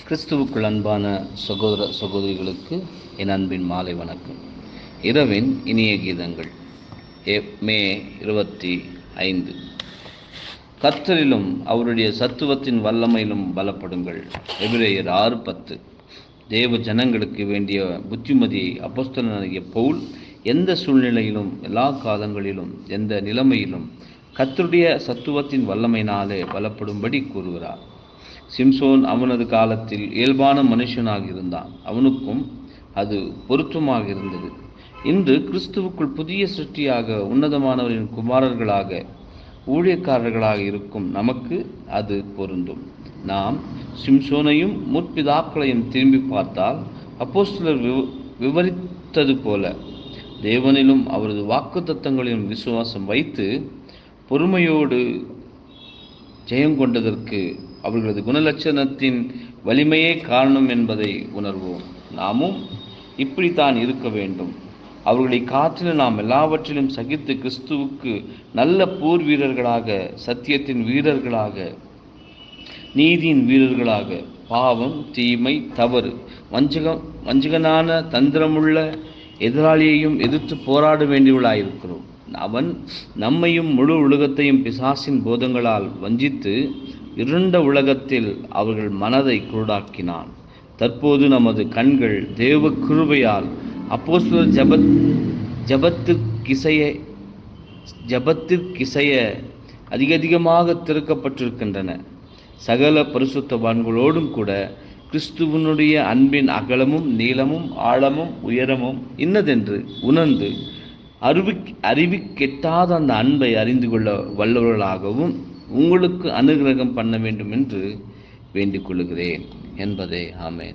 கிறிஸ்துவுக்குள் அன்பான சகோதர சகோதரிகளுக்கு என் அன்பின் மாலை வணக்கம் இரவின் இனிய கீதங்கள் ஏ- மே இருபத்தி ஐந்து கர்த்தரிலும் அவருடைய சத்துவத்தின் வல்லமையிலும் பலப்படுங்கள் எபிரேயர் ஆறு பத்து தேவ ஜனங்களுக்கு வேண்டிய புத்திமதியை அப்போஸ்தலனாகிய பவுல் எந்த சூழ்நிலையிலும் எல்லா காலங்களிலும் எந்த நிலைமையிலும் கர்த்தருடைய சத்துவத்தின் வல்லமையினாலே பலப்படும்படி கூறுகிறார் சிம்சோன் அவனது காலத்தில் இயல்பான மனுஷனாக இருந்தான் அவனுக்கும் அது பொருத்தமாக இருந்தது இன்று கிறிஸ்துவுக்குள் புதிய சிருஷ்டியாக உன்னதமானவரின் குமாரர்களாக ஊழியக்காரர்களாக இருக்கும் நமக்கு அது பொருந்தும் நாம் சிம்சோனையும் முற்பிதாக்களையும் திரும்பி பார்த்தால் அப்போஸ்தலர் விவ- விவரித்தது போல தேவனிலும் அவரது வாக்குத்தத்தங்களிலும் விசுவாசம் வைத்து பொறுமையோடு ஜெயம் கொண்டதற்கு அவர்களது குணலட்சணத்தின் வலிமையே காரணம் என்பதை உணர்வோம் நாமும் இப்படித்தான் இருக்க வேண்டும் அவர்களை காற்றில் நாம் எல்லாவற்றிலும் சகித்து கிறிஸ்துவுக்கு நல்ல போர் வீரர்களாக சத்தியத்தின் வீரர்களாக நீதியின் வீரர்களாக பாவம் தீமை தவறு வஞ்சகம் வஞ்சகனான தந்திரமுள்ள எதிராளியையும் எதிர்த்து போராட வேண்டியவர்களாயிருக்கிறோம் அவன் நம்மையும் முழு உலகத்தையும் பிசாசின் போதங்களால் வஞ்சித்து இருண்ட உலகத்தில் அவர்கள் மனதை குருடாக்கினான் தற்போது நமது கண்கள் தேவ கிருபையால் அப்போஸ்தலர் ஜபத் ஜபத்திற்கிசைய ஜபத்திற்கிசைய அதிக அதிகமாக திறக்கப்பட்டிருக்கின்றன சகல பரிசுத்தவான்களோடும் கூட கிறிஸ்துவனுடைய அன்பின் அகலமும் நீளமும் ஆழமும் உயரமும் இன்னதென்று உணர்ந்து அறிவி அறிவி கெட்டாத அந்த அன்பை அறிந்து கொள்ள வல்லவர்களாகவும் உங்களுக்கு அனுகிரகம் பண்ண வேண்டும் என்று வேண்டிக் கொள்கிறேன் என்பதே ஆமென்